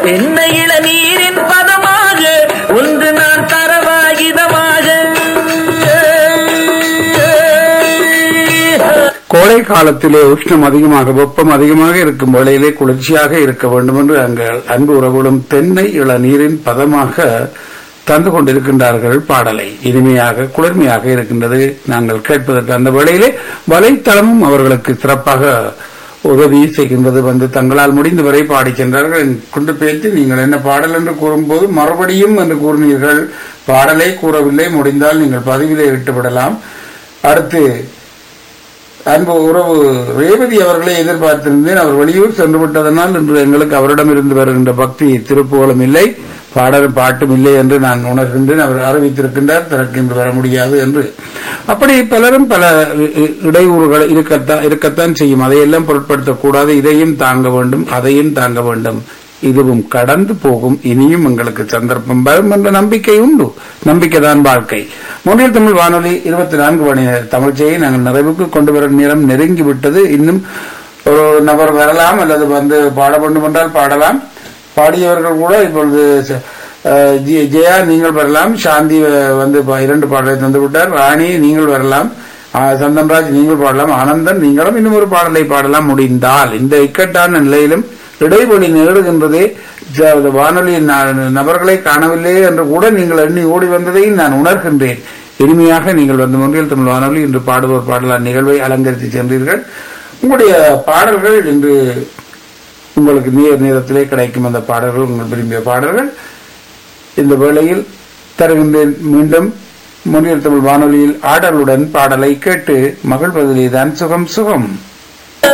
தென்னை இளநீரின் பதமாக ஒன்று நான் தரவாகிதமாக கோடை காலத்திலே உஷ்ணம் அதிகமாக வெப்பம் அதிகமாக இருக்கும் வேளையிலே குளிர்ச்சியாக இருக்க வேண்டும் என்று அங்கள் அன்பு உறவுகளும் தென்னை இளநீரின் பதமாக தந்து கொண்டிருக்கின்றார்கள் பாடலை இனிமையாக குளிர்மையாக இருக்கின்றது நாங்கள் கேட்பதற்கு அந்த வேளையிலே வலைத்தளமும் அவர்களுக்கு சிறப்பாக உதவி செய்கின்றது வந்து தங்களால் முடிந்தவரை பாடிச் சென்றார்கள் கொண்டு பேசி நீங்கள் என்ன பாடல் என்று கூறும்போது மறுபடியும் என்று கூறினீர்கள் பாடலை கூறவில்லை முடிந்தால் நீங்கள் பதிவிலே இட்டுவிடலாம் அடுத்து அன்பு உறவு ரேவதி அவர்களை எதிர்பார்த்திருந்தேன் அவர் வெளியூர் சென்று விட்டதனால் இன்று எங்களுக்கு அவரிடமிருந்து வருகின்ற பக்தி திருப்புகளும் இல்லை பாடலும் பாட்டும் இல்லை என்று நான் உணர்கின்றேன் அவர் அறிவித்திருக்கின்றார் தனக்கு இன்று வர முடியாது என்று அப்படி பலரும் பல இ- இ- இடையூறுகள் இருக்கத்தான் இருக்கத்தான் செய்யும் அதையெல்லாம் பொருட்படுத்தக்கூடாது இதையும் தாங்க வேண்டும் அதையும் தாங்க வேண்டும் இதுவும் கடந்து போகும் இனியும் எங்களுக்கு சந்தர்ப்பம் வரும் என்ற நம்பிக்கை உண்டு நம்பிக்கைதான் வாழ்க்கை முன்னில் தமிழ் வானொலி இருபத்தி நான்கு மணி நேர தமிழ்ச்சியை நாங்கள் நிறைவுக்கு கொண்டு வரும் நேரம் நெருங்கி விட்டது இன்னும் ஒரு நபர் வரலாம் அல்லது வந்து பாட வேண்டும் என்றால் பாடலாம் பாடியவர்கள் கூட இப்பொழுது ச- அஹ், ஜெ- ஜெயா நீங்கள் வரலாம் சாந்தி அஹ், வந்து ப- இரண்டு பாடலை தந்து விட்டார் ராணி நீங்கள் வரலாம் ஆஹ், சந்தன்ராஜ் நீங்கள் பாடலாம் ஆனந்தன் நீங்களும் இன்னும் ஒரு பாடலை பாடலாம் முடிந்தால் இந்த இக்கட்டான நிலையிலும் இடைவெளி நேடுகின்றதே ஜ- வானொலி ந- நபர்களை காணவில்லை என்று கூட நீங்கள் எண்ணி ஓடி வந்ததை நான் உணர்கின்றேன் இனிமையாக நீங்கள் வந்து முன்றில் தமிழ் வானொலி இன்று பாடுவோர் பாடலாம் நிகழ்வை அலங்கரித்து சென்றீர்கள் உங்களுடைய பாடல்கள் இன்று உங்களுக்கு நேர் நேரத்திலே கிடைக்கும் அந்த பாடல்கள் உங்கள் விரும்பிய பாடல்கள் இந்த வேளையில் தருகின்றேன் மீண்டும் முன்னில் தமிழ் வானொலியில் ஆடலுடன் பாடலை கேட்டு மகிழ்வதிலேதான் சுகம் சுகம்